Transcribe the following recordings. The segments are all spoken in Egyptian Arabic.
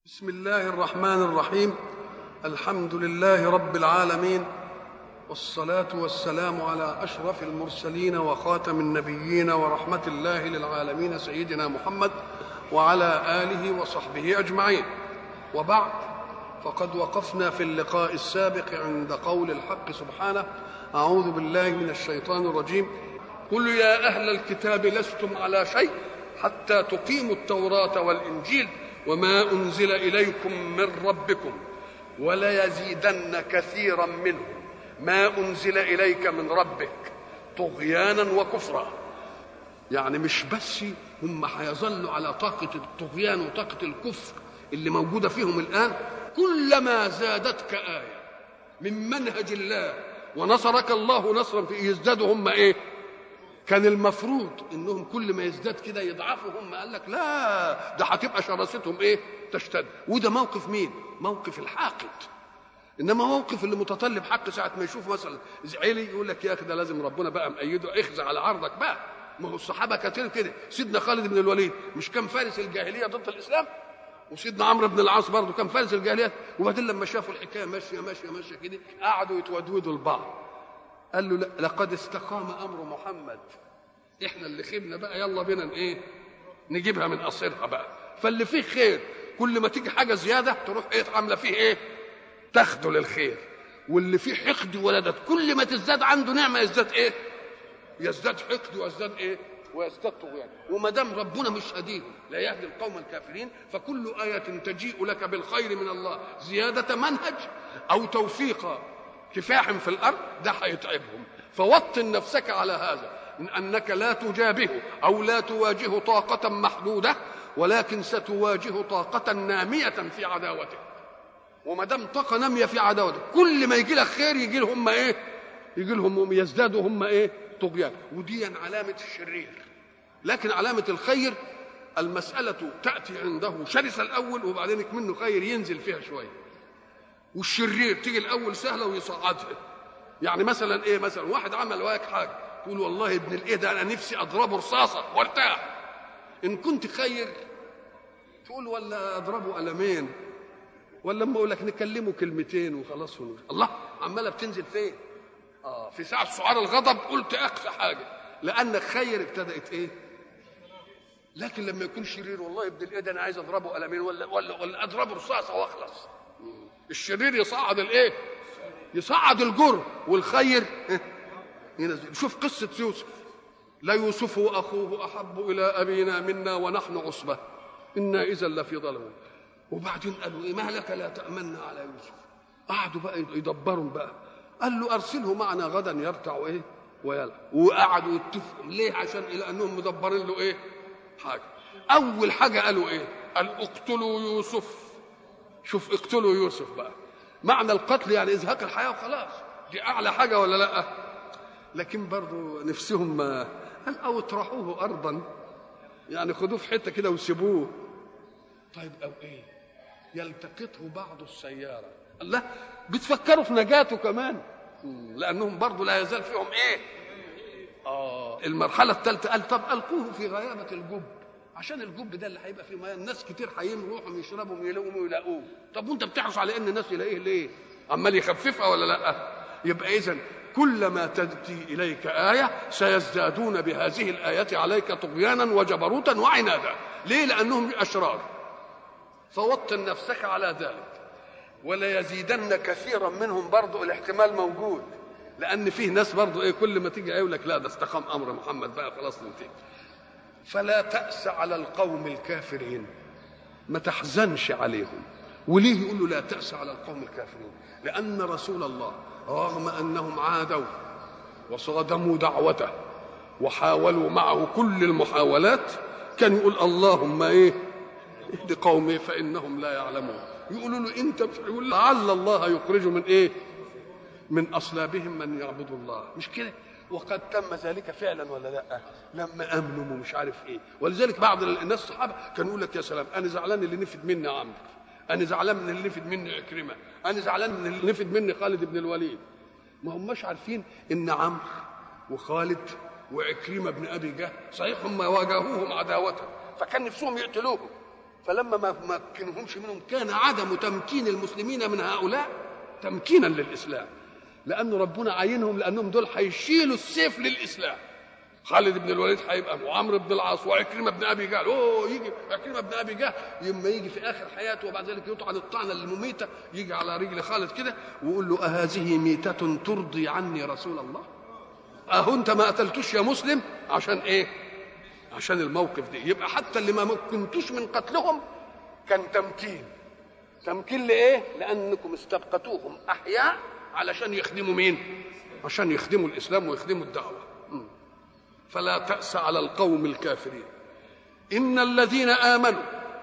بسم الله الرحمن الرحيم الحمد لله رب العالمين والصلاه والسلام على اشرف المرسلين وخاتم النبيين ورحمه الله للعالمين سيدنا محمد وعلى اله وصحبه اجمعين وبعد فقد وقفنا في اللقاء السابق عند قول الحق سبحانه اعوذ بالله من الشيطان الرجيم قل يا اهل الكتاب لستم على شيء حتى تقيموا التوراه والانجيل وما انزل اليكم من ربكم وليزيدن كثيرا منهم ما انزل اليك من ربك طغيانا وكفرا يعني مش بس هم هيظلوا على طاقه الطغيان وطاقه الكفر اللي موجوده فيهم الان كلما زادتك ايه من منهج الله ونصرك الله نصرا في يزدادوا هم ايه كان المفروض انهم كل ما يزداد كده يضعفوا هم قال لك لا ده هتبقى شراستهم ايه تشتد وده موقف مين موقف الحاقد انما موقف اللي متطلب حق ساعه ما يشوف مثلا زعلي يقول لك يا اخي ده لازم ربنا بقى مأيده اخزى على عرضك بقى ما هو الصحابه كتير كده سيدنا خالد بن الوليد مش كان فارس الجاهليه ضد الاسلام وسيدنا عمرو بن العاص برضه كان فارس الجاهليه وبعدين لما شافوا الحكايه ماشيه ماشيه ماشيه كده قعدوا يتودودوا لبعض قال له لا لقد استقام امر محمد احنا اللي خيبنا بقى يلا بينا ايه نجيبها من قصيرها بقى فاللي فيه خير كل ما تيجي حاجه زياده تروح ايه عامله فيه ايه تاخده للخير واللي فيه حقد ولدت كل ما تزداد عنده نعمه يزداد ايه يزداد حقد ويزداد ايه ويزداد طغيان وما دام ربنا مش هديه لا يهدي القوم الكافرين فكل آية تجيء لك بالخير من الله زيادة منهج أو توفيق كفاح في الأرض ده هيتعبهم فوطن نفسك على هذا من أنك لا تجابه أو لا تواجه طاقة محدودة ولكن ستواجه طاقة نامية في عداوتك وما دام طاقة نامية في عداوتك كل ما يجي لك خير يجي لهم ايه؟ يجي لهم يزدادوا هم ايه؟ طغيان ودي علامة الشرير لكن علامة الخير المسألة تأتي عنده شرسة الأول وبعدين منه خير ينزل فيها شوية والشرير تيجي الأول سهلة ويصعدها يعني مثلا إيه مثلا واحد عمل وياك حاجة تقول والله ابن الإيه ده أنا نفسي أضربه رصاصة وارتاح إن كنت خير تقول ولا أضربه قلمين ولا اما اقول لك نكلمه كلمتين وخلاص ونقول. الله عماله بتنزل فين؟ اه في ساعه سعار الغضب قلت اقصى حاجه لانك خير ابتدات ايه؟ لكن لما يكون شرير والله ابن الايه ده انا عايز اضربه قلمين ولا ولا ولا اضربه رصاصه واخلص الشرير يصعد الايه؟ يصعد الجر والخير ينزل شوف قصه يوسف لا يوسف واخوه احب الى ابينا منا ونحن عصبه انا اذا لفي ضلال وبعدين قالوا ايه ما لك لا تامنا على يوسف قعدوا بقى يدبروا بقى قال له ارسله معنا غدا يرتع ايه ويلعب وقعدوا يتفقوا ليه عشان الى انهم مدبرين له ايه حاجه اول حاجه قالوا ايه قال اقتلوا يوسف شوف اقتلوا يوسف بقى معنى القتل يعني ازهاق الحياه وخلاص دي اعلى حاجه ولا لا لكن برضه نفسهم ما قال او اطرحوه ارضا يعني خدوه في حته كده وسيبوه طيب او ايه يلتقطه بعض السياره الله بتفكروا في نجاته كمان لانهم برضه لا يزال فيهم ايه اه المرحله الثالثه قال طب القوه في غيابه الجب عشان الجب ده اللي هيبقى فيه ميه الناس كتير هيروحوا يشربوا ويلاقوه ويلاقوه طب وانت بتحرص على ان الناس يلاقيه ليه عمال يخففها ولا لا يبقى اذا كلما تأتي إليك آية سيزدادون بهذه الآية عليك طغيانا وجبروتا وعنادا ليه لأنهم أشرار فوطن نفسك على ذلك ولا يزيدن كثيرا منهم برضو الاحتمال موجود لان فيه ناس برضو ايه كل ما تيجي يقول لك لا ده استقام امر محمد بقى خلاص ننتهي فلا تأس على القوم الكافرين ما تحزنش عليهم وليه يقول له لا تأس على القوم الكافرين لأن رسول الله رغم أنهم عادوا وصادموا دعوته وحاولوا معه كل المحاولات كان يقول اللهم ايه اهد قومي فانهم لا يعلمون يقولوا له انت يقول لعل الله يخرج من ايه من اصلابهم من يعبد الله مش كده وقد تم ذلك فعلا ولا لا لما امنوا ومش عارف ايه ولذلك بعض الناس الصحابه كانوا يقول لك يا سلام انا زعلان اللي نفد مني عمرو انا زعلان من اللي نفد مني عكرمه انا زعلان من اللي نفد مني خالد بن الوليد ما هماش عارفين ان عمرو وخالد وعكرمه بن ابي جهل صحيح هم واجهوهم عداوه فكان نفسهم يقتلوهم فلما ما مكنهمش منهم كان عدم تمكين المسلمين من هؤلاء تمكينا للاسلام لان ربنا عينهم لانهم دول هيشيلوا السيف للاسلام خالد بن الوليد هيبقى وعمرو بن العاص وعكرمه بن ابي جهل اوه يجي عكرمه بن ابي جهل لما يجي في اخر حياته وبعد ذلك يطعن الطعنه المميته يجي على رجل خالد كده ويقول له اهذه ميته ترضي عني رسول الله اهو انت ما قتلتوش يا مسلم عشان ايه عشان الموقف ده يبقى حتى اللي ما مكنتوش من قتلهم كان تمكين تمكين لايه لانكم استبقتوهم احياء علشان يخدموا مين عشان يخدموا الاسلام ويخدموا الدعوه فلا تاس على القوم الكافرين ان الذين امنوا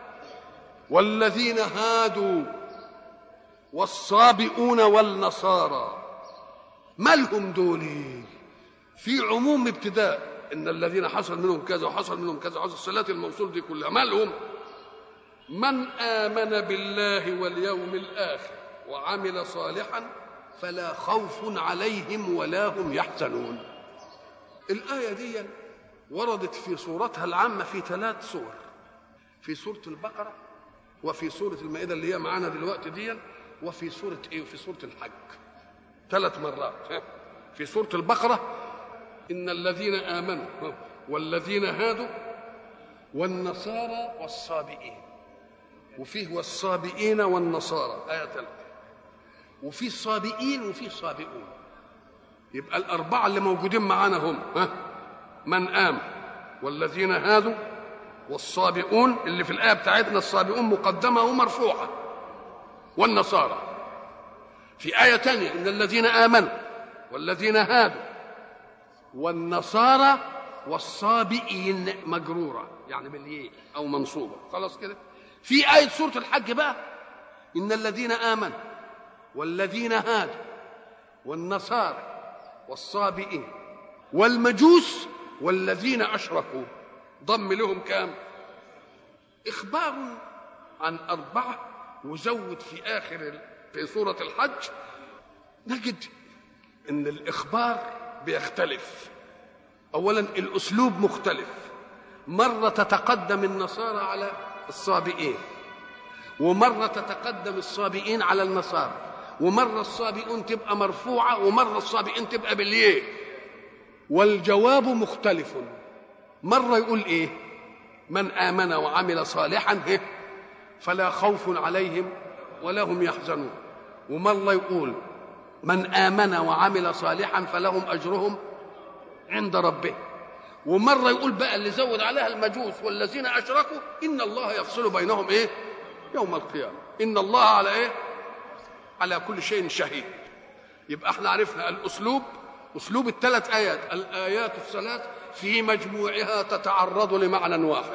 والذين هادوا والصابئون والنصارى مالهم دول في عموم ابتداء ان الذين حصل منهم كذا وحصل منهم كذا وحصل الصلاه الموصول دي كلها مالهم من امن بالله واليوم الاخر وعمل صالحا فلا خوف عليهم ولا هم يحزنون الايه دي وردت في صورتها العامه في ثلاث صور في سوره البقره وفي سوره المائده اللي هي معانا دلوقتي دي وفي سوره ايه وفي سوره الحج ثلاث مرات في سوره البقره ان الذين امنوا والذين هادوا والنصارى والصابئين وفيه والصابئين والنصارى آية ثالثة وفي صابئين وفي صابئون يبقى الأربعة اللي موجودين معانا هم ها من آمن والذين هادوا والصابئون اللي في الآية بتاعتنا الصابئون مقدمة ومرفوعة والنصارى في آية تانية إن الذين آمنوا والذين هادوا والنصارى والصابئين مجرورة يعني بالياء أو منصوبة خلاص كده في آية سورة الحج بقى إن الذين آمنوا والذين هادوا والنصارى والصابئين والمجوس والذين أشركوا ضم لهم كام إخبار عن أربعة وزود في آخر في سورة الحج نجد إن الإخبار بيختلف اولا الاسلوب مختلف مره تتقدم النصارى على الصابئين ومره تتقدم الصابئين على النصارى ومره الصابئون تبقى مرفوعه ومره الصابئين تبقى بالياء والجواب مختلف مره يقول ايه من امن وعمل صالحا فلا خوف عليهم ولا هم يحزنون ومره يقول من آمن وعمل صالحا فلهم أجرهم عند ربه ومرة يقول بقى اللي زود عليها المجوس والذين أشركوا إن الله يفصل بينهم إيه يوم القيامة إن الله على إيه على كل شيء شهيد يبقى احنا عرفنا الأسلوب أسلوب الثلاث آيات الآيات الثلاث في مجموعها تتعرض لمعنى واحد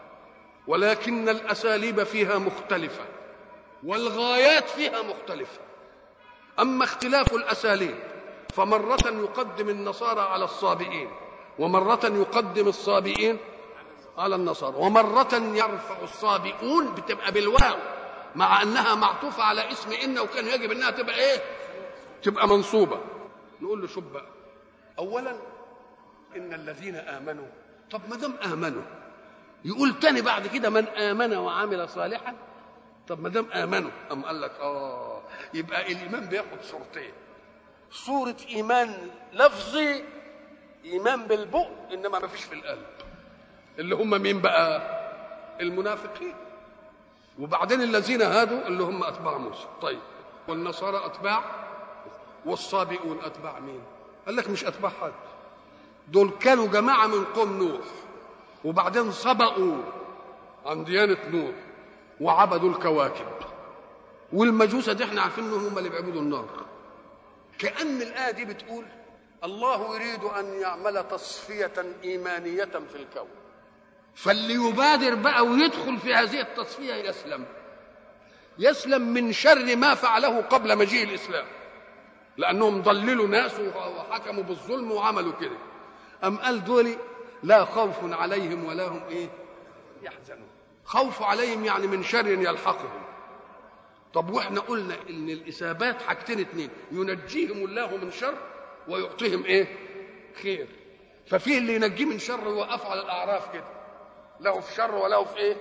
ولكن الأساليب فيها مختلفة والغايات فيها مختلفه أما اختلاف الأساليب فمرة يقدم النصارى على الصابئين ومرة يقدم الصابئين على النصارى ومرة يرفع الصابئون بتبقى بالواو مع أنها معطوفة على اسم إن وكان يجب أنها تبقى إيه؟ تبقى منصوبة نقول له شوف بقى أولا إن الذين آمنوا طب ما دام آمنوا يقول تاني بعد كده من آمن وعمل صالحا طب ما دام آمنوا أم قال لك آه يبقى الايمان بياخد صورتين صوره ايمان لفظي ايمان بالبق انما ما فيش في القلب اللي هم مين بقى المنافقين وبعدين الذين هادوا اللي هم اتباع موسى طيب والنصارى اتباع والصابئون اتباع مين قال لك مش اتباع حد دول كانوا جماعه من قوم نوح وبعدين سبقوا عن ديانه نوح وعبدوا الكواكب والمجوسة دي احنا عارفين انهم هم اللي بيعبدوا النار كأن الآية دي بتقول الله يريد أن يعمل تصفية إيمانية في الكون فاللي يبادر بقى ويدخل في هذه التصفية يسلم يسلم من شر ما فعله قبل مجيء الإسلام لأنهم ضللوا ناس وحكموا بالظلم وعملوا كده أم قال دول لا خوف عليهم ولا هم إيه يحزنون خوف عليهم يعني من شر يلحقهم طب واحنا قلنا ان الاثابات حاجتين اتنين ينجيهم الله من شر ويعطيهم ايه خير ففي اللي ينجيه من شر ويوقفه على الاعراف كده له في شر وله في ايه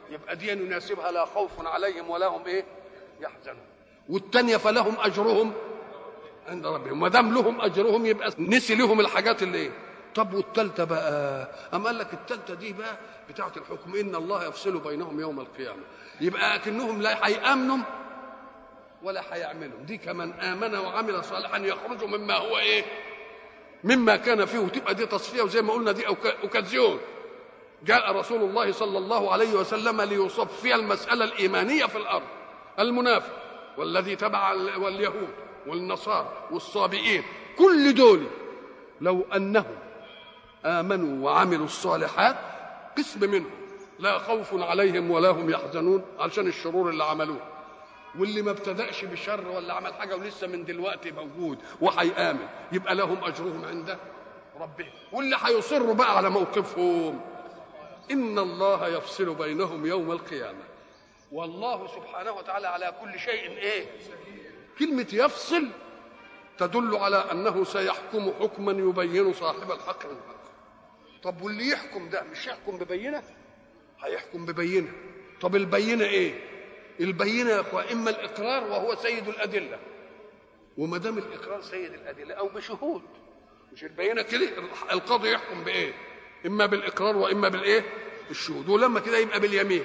يبقى دي يناسبها لا خوف عليهم ولا هم ايه يحزنون والتانية فلهم اجرهم عند ربهم ما دام لهم اجرهم يبقى نسي لهم الحاجات اللي ايه طب والتالتة بقى أم قال لك التالتة دي بقى بتاعة الحكم إن الله يفصل بينهم يوم القيامة يبقى أكنهم لا هيأمنوا ولا هيعملوا دي كمن آمن وعمل صالحا يخرجوا مما هو إيه مما كان فيه وتبقى دي تصفية وزي ما قلنا دي أوكازيون جاء رسول الله صلى الله عليه وسلم ليصفي المسألة الإيمانية في الأرض المنافق والذي تبع واليهود والنصارى والصابئين كل دول لو أنهم آمنوا وعملوا الصالحات قسم منهم لا خوف عليهم ولا هم يحزنون عشان الشرور اللي عملوها واللي ما ابتدأش بشر ولا عمل حاجة ولسه من دلوقتي موجود وهيآمن يبقى لهم أجرهم عند ربهم واللي هيصروا بقى على موقفهم إن الله يفصل بينهم يوم القيامة والله سبحانه وتعالى على كل شيء إيه كلمة يفصل تدل على أنه سيحكم حكما يبين صاحب الحق من الحق طب واللي يحكم ده مش يحكم ببينة هيحكم ببينة طب البينة ايه البينة يا اخوة اما الاقرار وهو سيد الادلة وما دام الاقرار سيد الادلة او بشهود مش البينة كده القاضي يحكم بايه اما بالاقرار واما بالايه الشهود ولما كده يبقى باليمين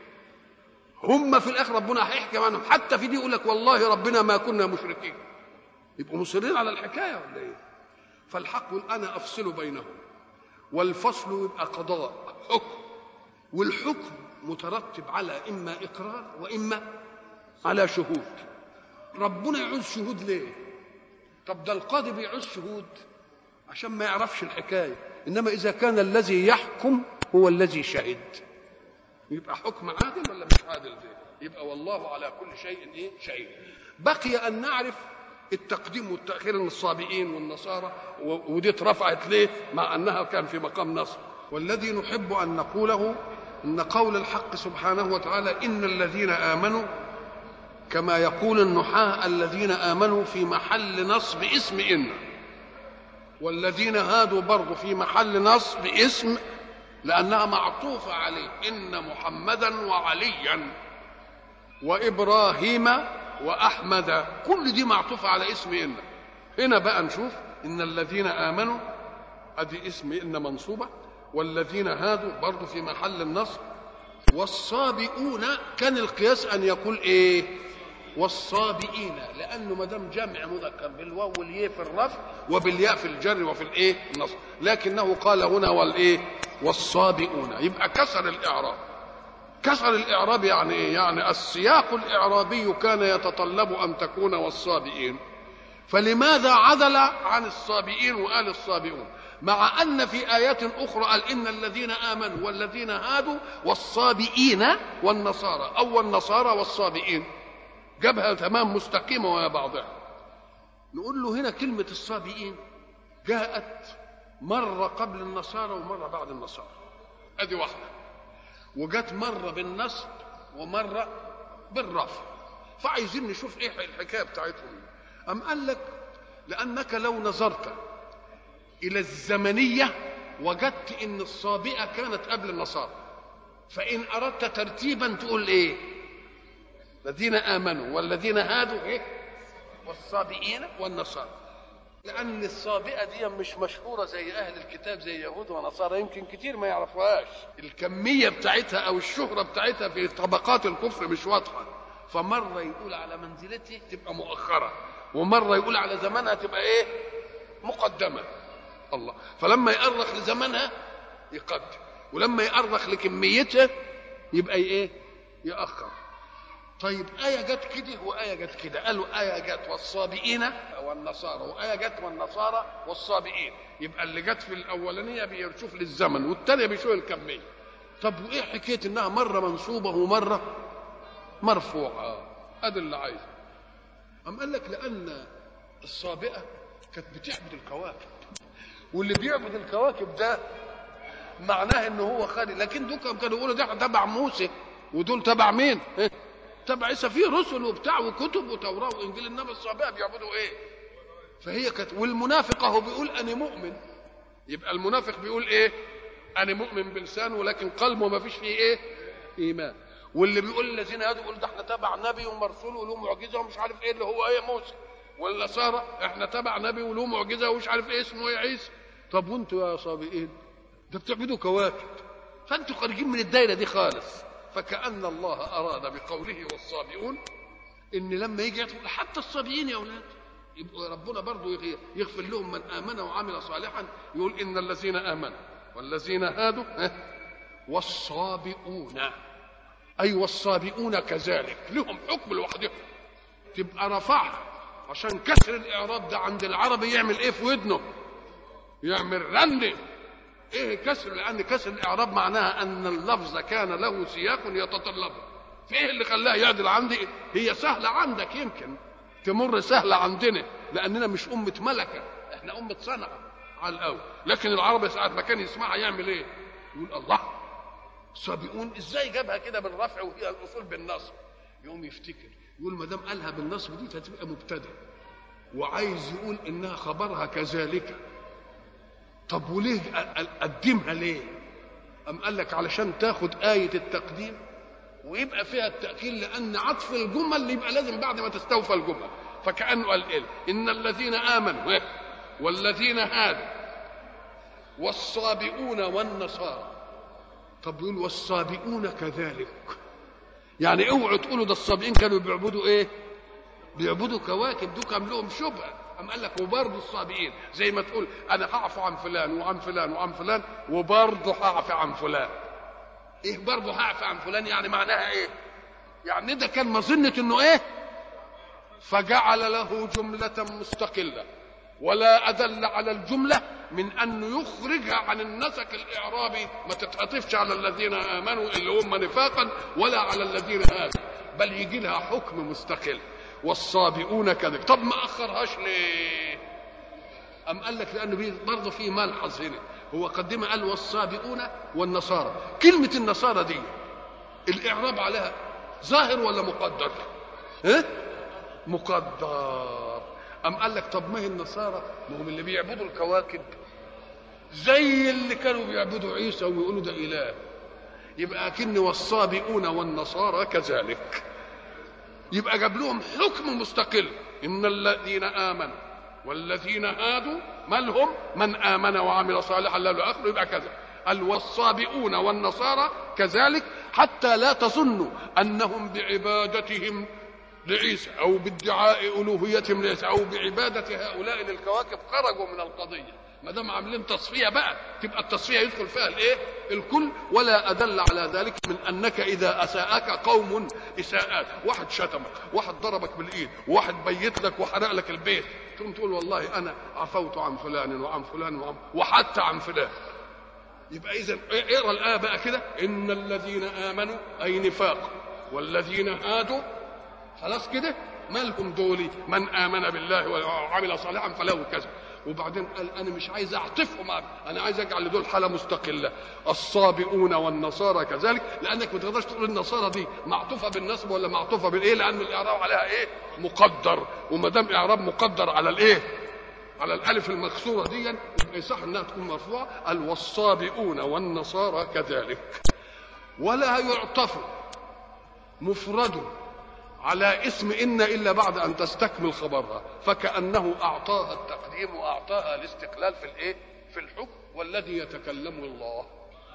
هم في الاخر ربنا هيحكم عنهم حتى في دي يقول لك والله ربنا ما كنا مشركين يبقوا مصرين على الحكايه ولا ايه فالحق يقول انا افصل بينهم والفصل يبقى قضاء حكم والحكم مترتب على اما اقرار واما على شهود ربنا يعوز شهود ليه طب ده القاضي بيعوز شهود عشان ما يعرفش الحكايه انما اذا كان الذي يحكم هو الذي شهد يبقى حكم عادل ولا مش عادل ده يبقى والله على كل شيء ايه شهيد بقي ان نعرف التقديم والتاخير من الصابئين والنصارى ودي اترفعت ليه مع انها كان في مقام نصر والذي نحب ان نقوله ان قول الحق سبحانه وتعالى ان الذين امنوا كما يقول النحاة الذين امنوا في محل نصب اسم ان والذين هادوا برضه في محل نصب اسم لانها معطوفه عليه ان محمدا وعليا وابراهيم واحمد كل دي معطوفه على اسم ان هنا بقى نشوف ان الذين امنوا ادي اسم ان منصوبه والذين هادوا برضه في محل النصب والصابئون كان القياس ان يقول ايه والصابئين لانه ما دام جمع مذكر بالواو والياء في الرفع وبالياء في الجر وفي الايه النصب لكنه قال هنا والايه والصابئون يبقى كسر الاعراب كسر الاعراب يعني ايه يعني السياق الاعرابي كان يتطلب ان تكون والصابئين فلماذا عدل عن الصابئين وقال الصابئون مع ان في ايات اخرى قال ان الذين امنوا والذين هادوا والصابئين والنصارى او النصارى والصابئين جابها تمام مستقيمه ويا بعضها نقول له هنا كلمه الصابئين جاءت مره قبل النصارى ومره بعد النصارى ادي واحده وجت مره بالنصب ومره بالرفع فعايزين نشوف ايه الحكايه بتاعتهم ام قال لك لانك لو نظرت الى الزمنيه وجدت ان الصابئه كانت قبل النصارى فان اردت ترتيبا تقول ايه الذين امنوا والذين هادوا ايه والصابئين والنصارى لان الصابئه دي مش مشهوره زي اهل الكتاب زي يهود ونصارى يمكن كتير ما يعرفوهاش الكميه بتاعتها او الشهره بتاعتها في طبقات الكفر مش واضحه فمره يقول على منزلته تبقى مؤخره ومره يقول على زمانها تبقى ايه مقدمه الله فلما يأرخ لزمانها يقدم ولما يأرخ لكميتها يبقى ايه يأخر طيب آية جت كده وآية جت كده قالوا آية جت والصابئين والنصارى وآية جت والنصارى والصابئين يبقى اللي جت في الأولانية بيشوف للزمن والثانية بيشوف الكمية طب وإيه حكاية إنها مرة منصوبة ومرة مرفوعة أدي اللي عايزه أم قال لك لأن الصابئة كانت بتعبد الكواكب واللي بيعبد الكواكب ده معناه ان هو خالي لكن دول كانوا يقولوا ده تبع موسى ودول تبع مين؟ إيه؟ تبع عيسى فيه رسل وبتاع وكتب وتوراه وانجيل انما الصحابه بيعبدوا ايه؟ فهي كانت والمنافق اهو بيقول انا مؤمن يبقى المنافق بيقول ايه؟ انا مؤمن بلسانه ولكن قلبه ما فيش فيه ايه؟ ايمان واللي بيقول الذين هادوا يقول ده احنا تبع نبي ومرسول وله معجزه ومش عارف ايه اللي هو ايه موسى والنصارى احنا تبع نبي وله معجزه ومش عارف ايه اسمه ايه عيسى طب وانتوا يا صابئين ده بتعبدوا كواكب فانتوا خارجين من الدايره دي خالص فكأن الله أراد بقوله والصابئون إن لما يجي يدخل حتى الصابئين يا أولاد يبقى ربنا برضه يغفر لهم من آمن وعمل صالحا يقول إن الذين آمنوا والذين هادوا والصابئون أي والصابئون كذلك لهم حكم لوحدهم تبقى رفعها عشان كسر الإعراب ده عند العربي يعمل إيه في ودنه يعمل رنة ايه كسر لان كسر الاعراب معناها ان اللفظ كان له سياق يتطلبه فايه اللي خلاها يعدل عندي هي سهله عندك يمكن تمر سهله عندنا لاننا مش امه ملكه احنا امه صنعه على الاول لكن العربي ساعه ما كان يسمعها يعمل ايه يقول الله سابقون ازاي جابها كده بالرفع وهي الاصول بالنصب يقوم يفتكر يقول ما دام قالها بالنصب دي هتبقى مبتدا وعايز يقول انها خبرها كذلك طب وليه قدمها ليه أم قال لك علشان تاخد آية التقديم ويبقى فيها التأكيد لأن عطف الجمل يبقى لازم بعد ما تستوفى الجمل فكأنه قال إيه إن الذين آمنوا والذين هادوا والصابئون والنصارى طب يقول والصابئون كذلك يعني اوعوا تقولوا ده الصابئين كانوا بيعبدوا ايه بيعبدوا كواكب دول كان لهم شبهه أم قال لك وبرضه الصابئين زي ما تقول أنا هعفو عن فلان وعن فلان وعن فلان وبرضه هعفو عن فلان إيه برضه هعفو عن فلان يعني معناها إيه؟ يعني ده كان مظنة إنه إيه؟ فجعل له جملة مستقلة ولا أدل على الجملة من أنه يخرجها عن النسق الإعرابي ما تتعطفش على الذين آمنوا اللي هم نفاقا ولا على الذين هادوا بل يجي لها حكم مستقل والصابئون كذلك طب ما اخرهاش ليه ام قال لك لانه برضه في ملحظ هنا هو قدم قال والصابئون والنصارى كلمه النصارى دي الاعراب عليها ظاهر ولا مقدر ها مقدر ام قال لك طب ما هي النصارى ما هم اللي بيعبدوا الكواكب زي اللي كانوا بيعبدوا عيسى ويقولوا ده اله يبقى كن والصابئون والنصارى كذلك يبقى جاب لهم حكم مستقل ان الذين امنوا والذين هادوا مالهم من امن وعمل صالحا لا اخره يبقى كذا قال والصابئون والنصارى كذلك حتى لا تظنوا انهم بعبادتهم لعيسى او بادعاء الوهيتهم لعيسى او بعباده هؤلاء للكواكب خرجوا من القضيه ما دام عاملين تصفيه بقى تبقى التصفيه يدخل فيها الايه؟ الكل ولا ادل على ذلك من انك اذا اساءك قوم اساءات، واحد شتمك، واحد ضربك بالايد، واحد بيت لك وحرق لك البيت، تقوم تقول والله انا عفوت عن فلان وعن فلان وعن وحتى عن فلان. يبقى اذا اقرا الايه بقى كده ان الذين امنوا اي نفاق والذين هادوا خلاص كده مالهم دولي من امن بالله وعمل صالحا فله كذا وبعدين قال انا مش عايز اعطفهم انا عايز اجعل دول حاله مستقله الصابئون والنصارى كذلك لانك ما تقدرش تقول النصارى دي معطوفه بالنصب ولا معطوفه بالايه لان الاعراب عليها ايه مقدر وما دام اعراب مقدر على الايه على الالف المكسوره دي يبقى يصح انها تكون مرفوعه قال والصابئون والنصارى كذلك ولا يعطف مفرد على اسم إن إلا بعد أن تستكمل خبرها فكأنه أعطاها التقديم وأعطاها الاستقلال في الإيه؟ في الحكم والذي يتكلم الله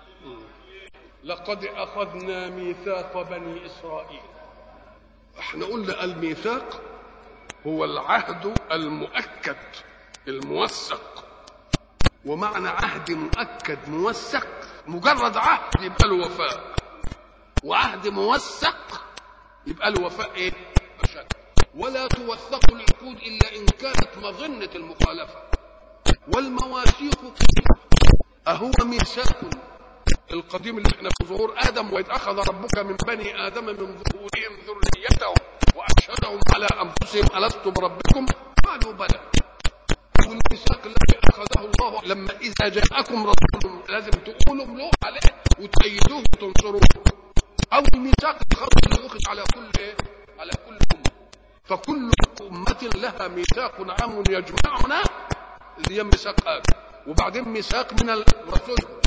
لقد أخذنا ميثاق بني إسرائيل احنا قلنا الميثاق هو العهد المؤكد الموثق ومعنى عهد مؤكد موثق مجرد عهد يبقى له وفاء وعهد موثق يبقى له وفاء ايه؟ أشد ولا توثق العقود الا ان كانت مظنه المخالفه والمواثيق اهو ميثاق القديم اللي احنا في ظهور ادم واذ اخذ ربك من بني ادم من ظهورهم ذريتهم واشهدهم على انفسهم الست بربكم قالوا بلى والميثاق الذي اخذه الله لما اذا جاءكم رسول لازم تقولوا له عليه وتأيدوه وتنصروه او الميثاق الخاص اللي اخذ على كل ايه؟ على كل امه فكل امه لها ميثاق عام يجمعنا اللي هي ميثاق ادم وبعدين ميثاق من الرسل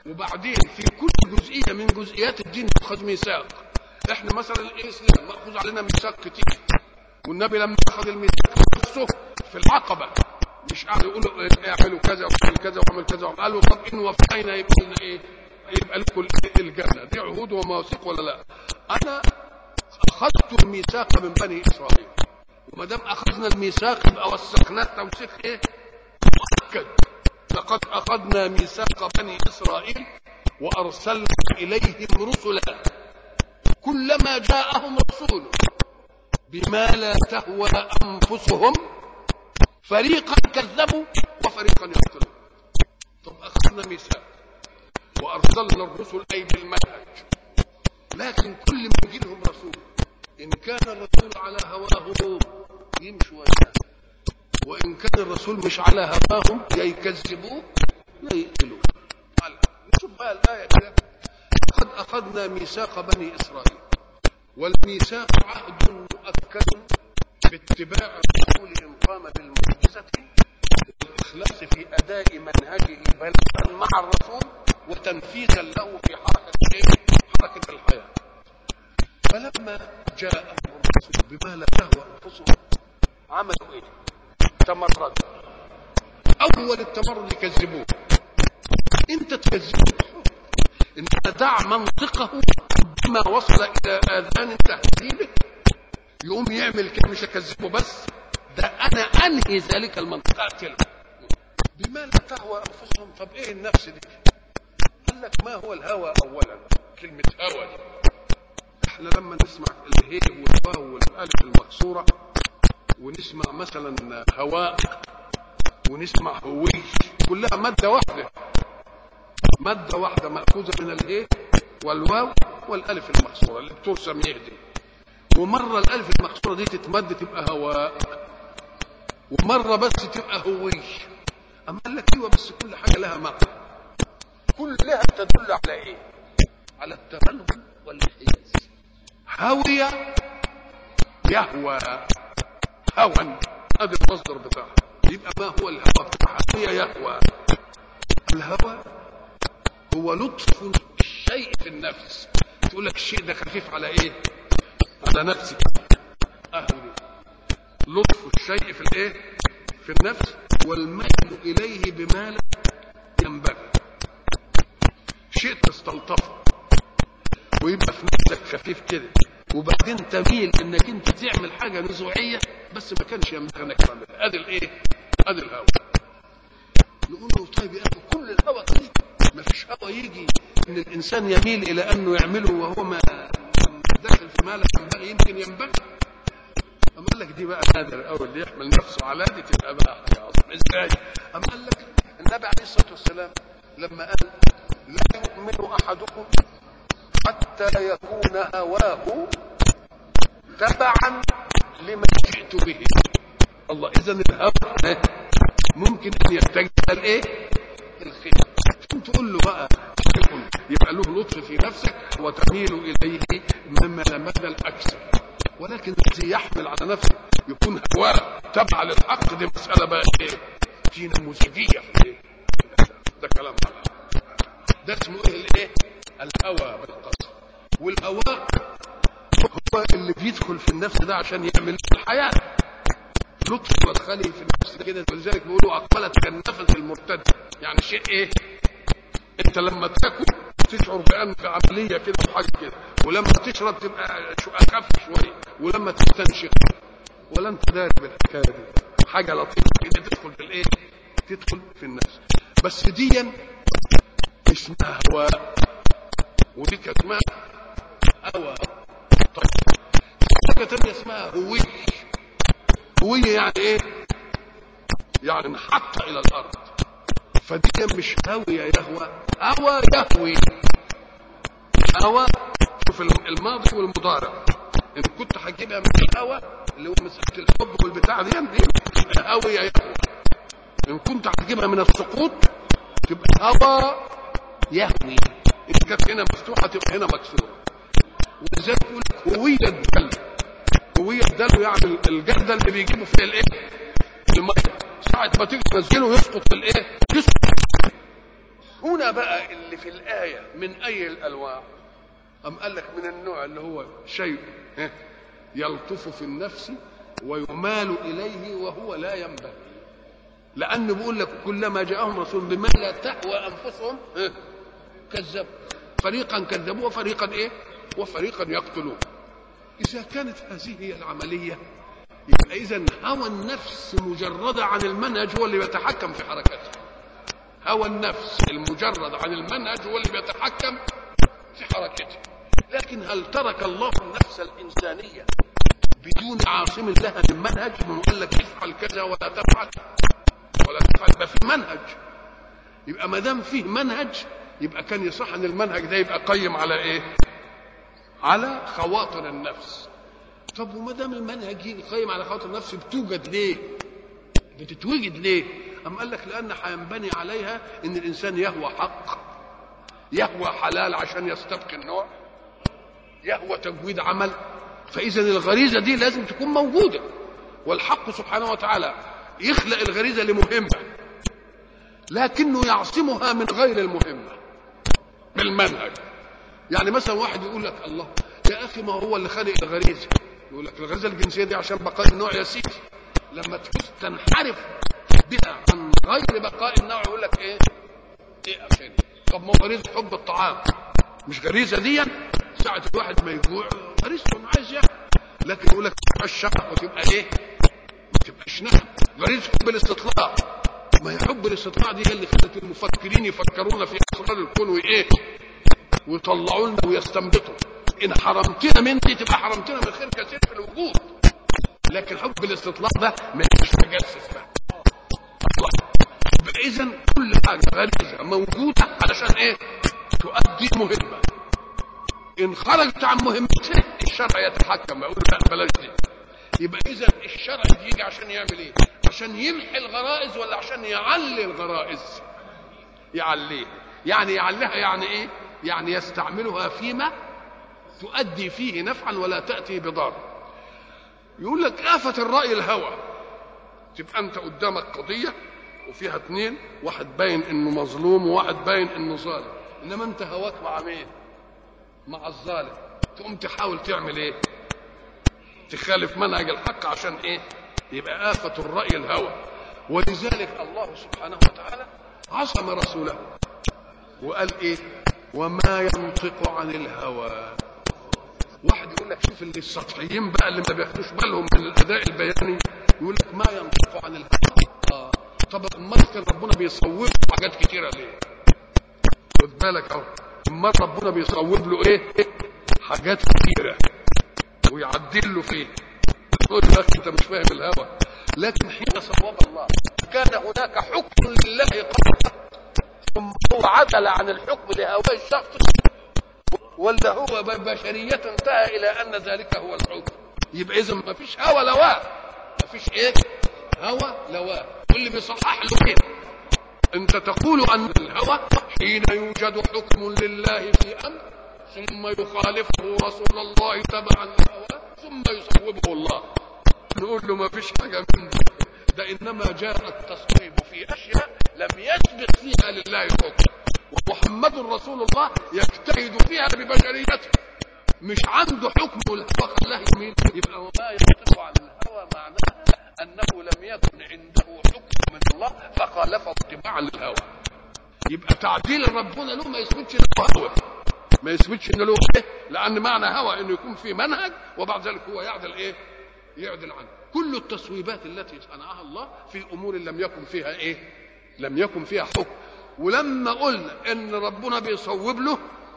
وبعدين في كل جزئيه من جزئيات الدين يؤخذ ميثاق احنا مثلا الاسلام ماخوذ علينا ميثاق كتير والنبي لما اخذ الميثاق نفسه في العقبه مش قاعد يقولوا اعملوا كذا واعملوا كذا واعملوا كذا قالوا طب ان وفينا يبقى لنا ايه؟ يبقى لكم الجنه دي عهود ومواثيق ولا لا؟ انا اخذت الميثاق من بني اسرائيل وما دام اخذنا الميثاق يبقى وثقناه توثيق ايه؟ مؤكد لقد اخذنا ميثاق بني اسرائيل وارسلنا اليهم رسلا كلما جاءهم رسول بما لا تهوى انفسهم فريقا كذبوا وفريقا يقتلون طب اخذنا ميثاق وارسلنا الرسل اي بالمنهج لكن كل ما يجي لهم رسول ان كان الرسول على هواه يمشوا وياه وان كان الرسول مش على هواهم يا يكذبوه يا يقتلوه نشوف بقى الايه كده قد اخذنا ميثاق بني اسرائيل والميثاق عهد مؤكد باتباع الرسول ان قام بالمعجزه والاخلاص في اداء منهجه بلاغا مع الرسول وتنفيذا له في حركه ايه؟ حركه الحياه فلما جاءهم الرسول بما لا تهوى انفسهم عملوا ايه؟ تمردوا اول التمرد يكذبوه انت تكذبه انما دع منطقه بما وصل الى اذان تهذيبه يقوم يعمل كده مش اكذبه بس ده انا انهي ذلك المنطق اقتله بما لا تهوى انفسهم طب ايه النفس دي قال لك ما هو الهوى اولا كلمه هوى دي احنا لما نسمع الهي والواو والالف المكسوره ونسمع مثلا هواء ونسمع هوي كلها ماده واحده ماده واحده ماخوذه من الهي والواو والالف المكسوره اللي بترسم يهدي ومره الالف المكسوره دي تتمد تبقى هواء ومره بس تبقى هوي اما قال لك ايوه بس كل حاجه لها معنى كلها تدل على ايه على التمنن والانحياز هاوية يهوى هوى ادي المصدر بتاعها يبقى ما هو الهوى بتاعها هي يهوى الهوى هو لطف الشيء في النفس تقول لك الشيء ده خفيف على ايه على نفسك اهو لطف الشيء في الايه في النفس والميل اليه بما لا ينبغي شيء تستلطفه ويبقى في نفسك خفيف كده وبعدين تميل انك انت تعمل حاجه نزوعيه بس ما كانش ينبغي انك تعملها ادي الايه ادي الهوى نقول له طيب يا اخي كل الهوى كده ما فيش هوى يجي ان الانسان يميل الى انه يعمله وهو ما داخل في ما لا ينبغي يمكن ينبغي أما قال لك دي بقى نادر أو اللي يحمل نفسه على دي تبقى بقى حاجة عظيمة إزاي؟ أما قال لك النبي عليه الصلاة والسلام لما قال لا يؤمن أحدكم حتى يكون هواه تبعا لما جئت به الله إذا الهوى ممكن أن يتجه الإيه؟ الخير ثم تقول له بقى يبقى له لطف في نفسك وتميل إليه مما مدى الأكثر ولكن الذي يحمل على نفسه يكون هواه تبع للحق دي مسألة بقى ايه؟ في نموذجية في ايه؟ ده كلام على ده اسمه ايه الايه؟ الهوى بالقصر والهواء هو اللي بيدخل في النفس ده عشان يعمل الحياة لطف مدخلي في النفس ده كده ولذلك بيقولوا أقبلت كالنفس المرتد يعني شيء ايه؟ انت لما تاكل تشعر بان في عمليه كده وحاجه كده ولما تشرب تبقى اخف شويه ولما تستنشق ولا انت داري بالحكايه دي حاجه لطيفه كده تدخل في الايه؟ تدخل في النفس بس دي اسمها هواء ودي كانت اسمها هواء طيب حاجه ثانيه اسمها هويه هويه يعني ايه؟ يعني انحط الى الارض فدي مش هاوية يهوى هوى يهوي هوى شوف الماضي والمضارع ان كنت هتجيبها من الهوى اللي هو مسألة الحب والبتاع دي دي هاوية يهوى ان كنت هتجيبها من السقوط تبقى هوى يهوي ان كانت هنا مفتوحة تبقى هنا مكسورة ولذلك يقول هوية الدل هوية الدل يعني الجردل اللي بيجيبه في الايه؟ المية ساعة ما تيجي تنزله يسقط في الايه؟ يسقط هنا بقى اللي في الآية من أي الأنواع أم قال لك من النوع اللي هو شيء ها، يلطف في النفس ويمال إليه وهو لا ينبغي لأنه بيقول لك كلما جاءهم رسول بما لا تهوى أنفسهم ها، كذبوا فريقا كذبوا وفريقا إيه وفريقا يقتلون إذا كانت هذه هي العملية يبقى إذا هوى النفس مجردة عن المنهج هو اللي بيتحكم في حركته هوى النفس المجرد عن المنهج هو اللي بيتحكم في حركته لكن هل ترك الله النفس الإنسانية بدون عاصم لها من منهج من قال لك افعل كذا ولا تفعل ولا تفعل يبقى في منهج يبقى ما دام فيه منهج يبقى كان يصح ان المنهج ده يبقى قيم على ايه؟ على خواطر النفس طب وما دام المنهج يجي قيم على خواطر النفس بتوجد ليه؟ بتتوجد ليه؟ أم قال لك لأن هينبني عليها إن الإنسان يهوى حق يهوى حلال عشان يستبقي النوع يهوى تجويد عمل فإذا الغريزة دي لازم تكون موجودة والحق سبحانه وتعالى يخلق الغريزة لمهمة لكنه يعصمها من غير المهمة بالمنهج يعني مثلا واحد يقول لك الله يا أخي ما هو اللي خلق الغريزة يقول لك الغريزة الجنسية دي عشان بقاء النوع يا سيدي لما تنحرف بها عن غير بقاء النوع يقول لك ايه ايه عشان طب ما هو غريزه حب الطعام مش غريزه دي ساعة الواحد ما يجوع غريزته انه عايز ياكل لكن يقول لك تبقى الشهوة وتبقى ايه؟ ما تبقاش نعم غريزة حب الاستطلاع ما هي حب الاستطلاع دي هي اللي خلت المفكرين يفكرونا في اسرار الكون وايه؟ ويطلعوا لنا ويستنبطوا ان حرمتنا من دي تبقى حرمتنا من خير كثير في الوجود لكن حب الاستطلاع ده ما يبقاش تجسس بقى اذا كل حاجه غريزه موجوده علشان ايه تؤدي مهمه ان خرجت عن مهمتها الشرع يتحكم يقول لا بلاش دي يبقى اذا الشرع يجي عشان يعمل ايه عشان يمحي الغرائز ولا عشان يعلي الغرائز يعليه يعني يعليها يعني ايه يعني يستعملها فيما تؤدي فيه نفعا ولا تاتي بضار يقول لك آفة الرأي الهوى تبقى أنت قدامك قضية وفيها اثنين واحد باين انه مظلوم وواحد باين انه ظالم انما انت هواك مع مين مع الظالم تقوم تحاول تعمل ايه تخالف منهج الحق عشان ايه يبقى آفة الرأي الهوى ولذلك الله سبحانه وتعالى عصم رسوله وقال ايه وما ينطق عن الهوى واحد يقول لك شوف اللي السطحيين بقى اللي ما بياخدوش بالهم من الاداء البياني يقول لك ما ينطق عن الهوى آه. طب امال كان ربنا بيصوب حاجات كتيره ليه؟ خد بالك اهو امال ربنا بيصوب له ايه؟ حاجات كتيره ويعدل له فيه تقول يا اخي انت مش فاهم الهوى لكن حين صوب الله كان هناك حكم لله قبل ثم هو عدل عن الحكم لهواه الشخص ولا هو بشرية انتهى إلى أن ذلك هو الحكم يبقى إذا ما فيش هوى لواء ما فيش إيه هوى لواء واللي بيصحح له كده أنت تقول أن الهوى حين يوجد حكم لله في أمر ثم يخالفه رسول الله تبعا لهواه ثم يصوبه الله نقول له ما فيش حاجة من ده ده إنما جاء التصويب في أشياء لم يسبق فيها لله حكم ومحمد رسول الله يجتهد فيها ببشريته مش عنده حكم الهوى خلاه يمين يبقى وما ينطق عن الهوى معناها انه لم يكن عنده حكم من الله فخالفه اتباعا للهوى يبقى تعديل ربنا له ما يثبتش انه هوى ما يثبتش انه له ايه لان معنى هوى انه يكون في منهج وبعد ذلك هو يعدل ايه يعدل عنه كل التصويبات التي صنعها الله في امور لم يكن فيها ايه لم يكن فيها حكم ولما قلنا ان ربنا بيصوب له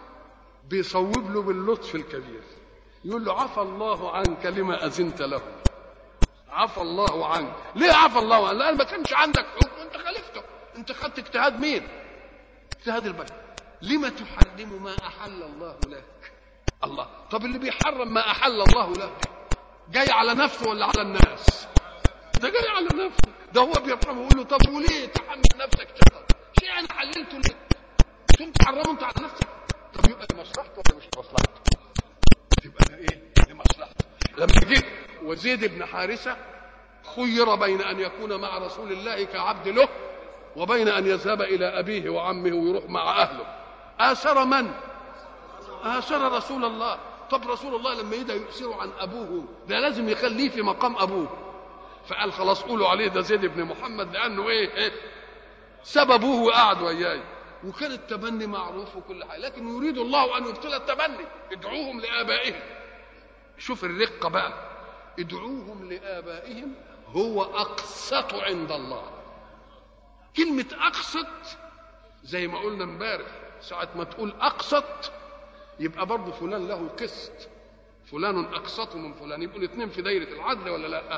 بيصوب له باللطف الكبير يقول له عفى الله عنك لما اذنت له عفى الله عنك ليه عفى الله عنك لان ما كانش عندك حكم انت خالفته انت خدت اجتهاد مين اجتهاد البشر لما تحرم ما احل الله لك الله طب اللي بيحرم ما احل الله له جاي على نفسه ولا على الناس ده جاي على نفسه ده هو بيحرمه يقول له طب وليه تحمل نفسك شر شيء انا حللته ليه ثم تحرمه انت على نفسك طب يبقى لمصلحته ولا مش لمصلحته يبقى ايه لمصلحته لما جه وزيد بن حارثه خير بين ان يكون مع رسول الله كعبد له وبين ان يذهب الى ابيه وعمه ويروح مع اهله اثر من اثر رسول الله طب رسول الله لما يدا يؤثر عن ابوه ده لازم يخليه في مقام ابوه فقال خلاص قولوا عليه ده زيد بن محمد لانه ايه, إيه؟ ساب ابوه وقعد وياي وكان التبني معروف وكل حاجه لكن يريد الله ان يبطل التبني ادعوهم لابائهم شوف الرقه بقى ادعوهم لابائهم هو اقسط عند الله كلمه اقسط زي ما قلنا امبارح ساعه ما تقول اقسط يبقى برضه فلان له قسط فلان اقسط من فلان يبقوا الاثنين في دايره العدل ولا لا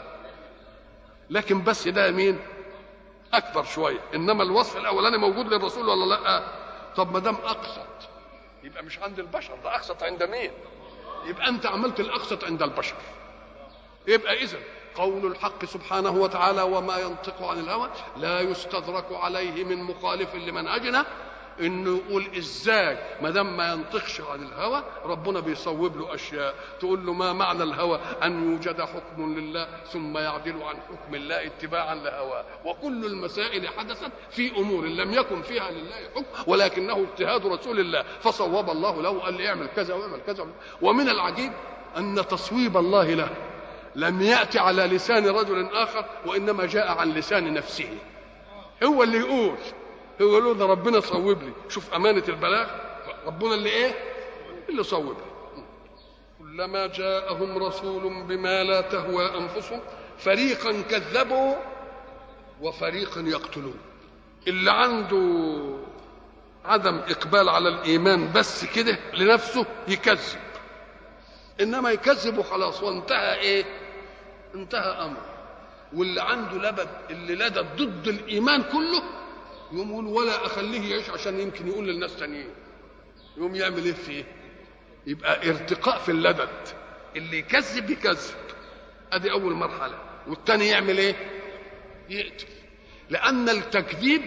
لكن بس ده مين اكبر شويه انما الوصف الاولاني موجود للرسول ولا لا طب ما دام اقسط يبقى مش عند البشر ده اقسط عند مين يبقى انت عملت الاقسط عند البشر يبقى اذا قول الحق سبحانه وتعالى وما ينطق عن الهوى لا يستدرك عليه من مخالف لمنهجنا انه يقول ازاي ما دام ما ينطقش عن الهوى ربنا بيصوب له اشياء تقول له ما معنى الهوى ان يوجد حكم لله ثم يعدل عن حكم الله اتباعا لهواه وكل المسائل حدثت في امور لم يكن فيها لله حكم ولكنه اجتهاد رسول الله فصوب الله له قال لي اعمل كذا واعمل كذا ومن العجيب ان تصويب الله له لم ياتي على لسان رجل اخر وانما جاء عن لسان نفسه هو اللي يقول هو له ده ربنا صوب لي شوف امانه البلاغ ربنا اللي ايه اللي صوب لي كلما جاءهم رسول بما لا تهوى انفسهم فريقا كذبوا وفريقا يقتلون اللي عنده عدم اقبال على الايمان بس كده لنفسه يكذب انما يكذب وخلاص وانتهى ايه انتهى امر واللي عنده لبد اللي لدى ضد الايمان كله يقوم يقول ولا اخليه يعيش عشان يمكن يقول للناس تانيين يقوم يعمل ايه فيه يبقى ارتقاء في اللدد اللي يكذب يكذب ادي اول مرحله والتاني يعمل ايه يقتل لان التكذيب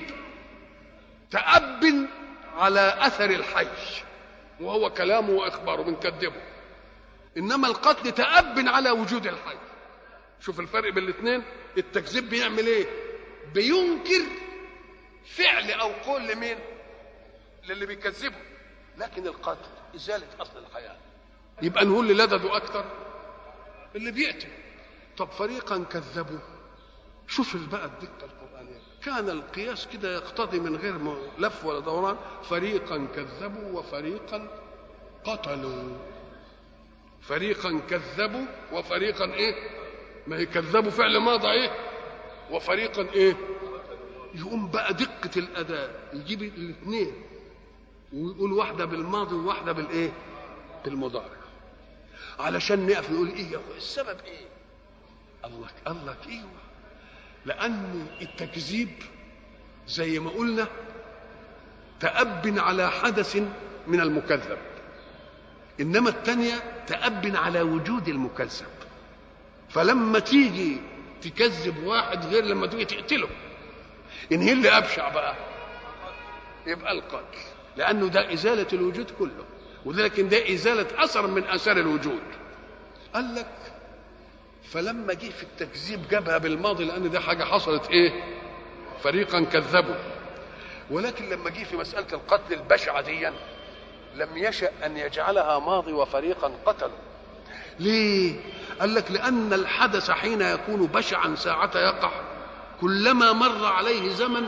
تأب على اثر الحي وهو كلامه واخباره بنكذبه انما القتل تأب على وجود الحي شوف الفرق بين الاثنين التكذيب بيعمل ايه بينكر فعل او قول لمين للي بيكذبه لكن القتل ازاله اصل الحياه يبقى نقول اللي لدده اكتر اللي بيقتل طب فريقا كذبوا شوف بقى الدقه القرانيه كان القياس كده يقتضي من غير لف ولا دوران فريقا كذبوا وفريقا قتلوا فريقا كذبوا وفريقا ايه ما يكذبوا فعل ماضي ايه وفريقا ايه يقوم بقى دقة الأداء يجيب الاثنين ويقول واحدة بالماضي وواحدة بالإيه؟ بالمضارع علشان نقف نقول إيه يا أخويا السبب إيه؟ الله الله إيه لأن التكذيب زي ما قلنا تأب على حدث من المكذب إنما الثانية تأب على وجود المكذب فلما تيجي تكذب واحد غير لما تيجي تقتله ان هي اللي ابشع بقى يبقى القتل لانه ده ازاله الوجود كله ولكن ده ازاله اثر من اثار الوجود قال لك فلما جه في التكذيب جابها بالماضي لان ده حاجه حصلت ايه فريقا كذبوا ولكن لما جه في مساله القتل البشعه دي لم يشا ان يجعلها ماضي وفريقا قتلوا ليه قال لك لان الحدث حين يكون بشعا ساعه يقع كلما مر عليه زمن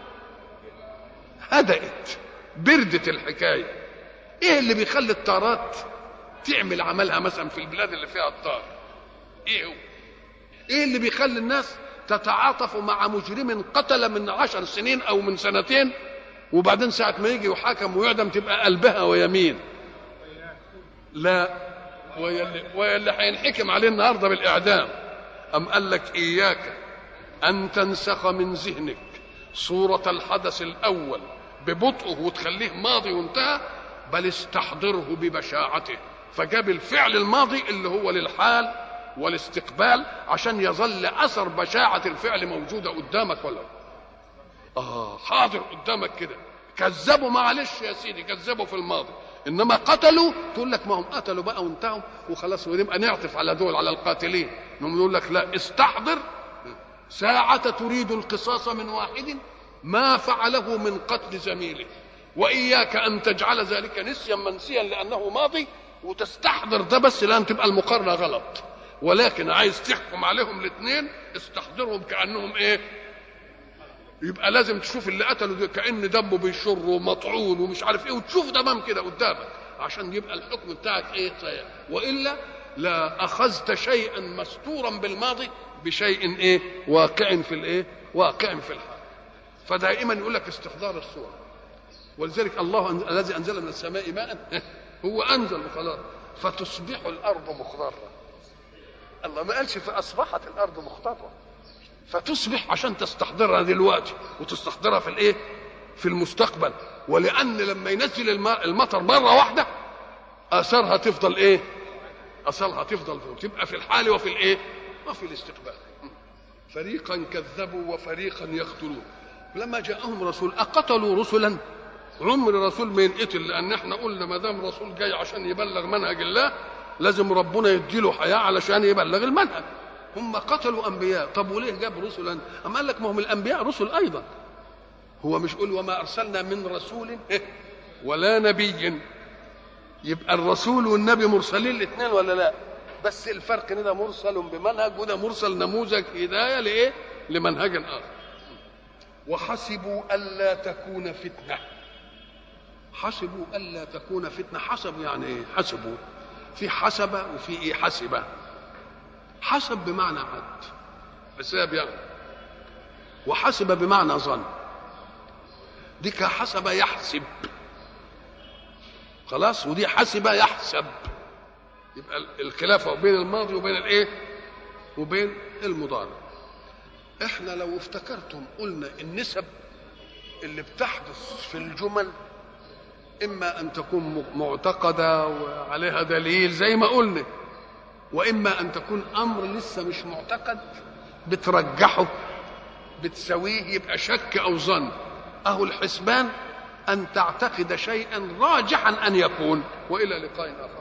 هدأت بردت الحكاية ايه اللي بيخلي الطارات تعمل عملها مثلا في البلاد اللي فيها الطار ايه هو ايه اللي بيخلي الناس تتعاطف مع مجرم قتل من عشر سنين او من سنتين وبعدين ساعة ما يجي يحاكم ويعدم تبقى قلبها ويمين لا ويلي, ويلي هينحكم عليه النهارده بالاعدام ام قال لك اياك أن تنسخ من ذهنك صورة الحدث الأول ببطئه وتخليه ماضي وانتهى بل استحضره ببشاعته فجاب الفعل الماضي اللي هو للحال والاستقبال عشان يظل أثر بشاعة الفعل موجودة قدامك ولا آه حاضر قدامك كده كذبوا معلش يا سيدي كذبوا في الماضي انما قتلوا تقول لك ما هم قتلوا بقى وانتهوا وخلاص ونبقى نعطف على دول على القاتلين نقول لك لا استحضر ساعة تريد القصاص من واحد ما فعله من قتل زميله واياك ان تجعل ذلك نسيا منسيا لانه ماضي وتستحضر ده بس لان تبقى المقارنه غلط ولكن عايز تحكم عليهم الاثنين استحضرهم كانهم ايه يبقى لازم تشوف اللي قتله ده كان دمه بيشر ومطعون ومش عارف ايه وتشوف دمام كده قدامك عشان يبقى الحكم بتاعك ايه صحيح والا لا اخذت شيئا مستورا بالماضي بشيء ايه واقع في الايه واقع في الحال فدائما يقول لك استحضار الصوره ولذلك الله أن... الذي انزل من السماء ماء هو انزل وخلاص فتصبح الارض مخضره الله ما قالش فاصبحت الارض مخضره فتصبح عشان تستحضرها دلوقتي وتستحضرها في الايه في المستقبل ولان لما ينزل المطر مره واحده اثارها تفضل ايه اثارها تفضل تبقى في الحال وفي الايه وفي الاستقبال فريقا كذبوا وفريقا يقتلون لما جاءهم رسول اقتلوا رسلا عمر رسول ما ينقتل لان احنا قلنا ما دام رسول جاي عشان يبلغ منهج الله لازم ربنا يديله حياه علشان يبلغ المنهج هم قتلوا انبياء طب وليه جاب رسلا اما قال لك ما هم الانبياء رسل ايضا هو مش يقول وما ارسلنا من رسول ولا نبي يبقى الرسول والنبي مرسلين الاثنين ولا لا بس الفرق ان ده مرسل بمنهج وده مرسل نموذج هدايه لايه لمنهج اخر وحسبوا الا تكون فتنه حسبوا الا تكون فتنه حسب يعني ايه حسبوا في حسب وفي ايه حسبه حسب بمعنى عد حساب يعني وحسب بمعنى ظن دي كحسب يحسب خلاص ودي حسب يحسب يبقى الخلافه بين الماضي وبين الايه وبين المضارع احنا لو افتكرتم قلنا النسب اللي بتحدث في الجمل اما ان تكون معتقده وعليها دليل زي ما قلنا واما ان تكون امر لسه مش معتقد بترجحه بتسويه يبقى شك او ظن اهو الحسبان ان تعتقد شيئا راجحا ان يكون والى لقاء اخر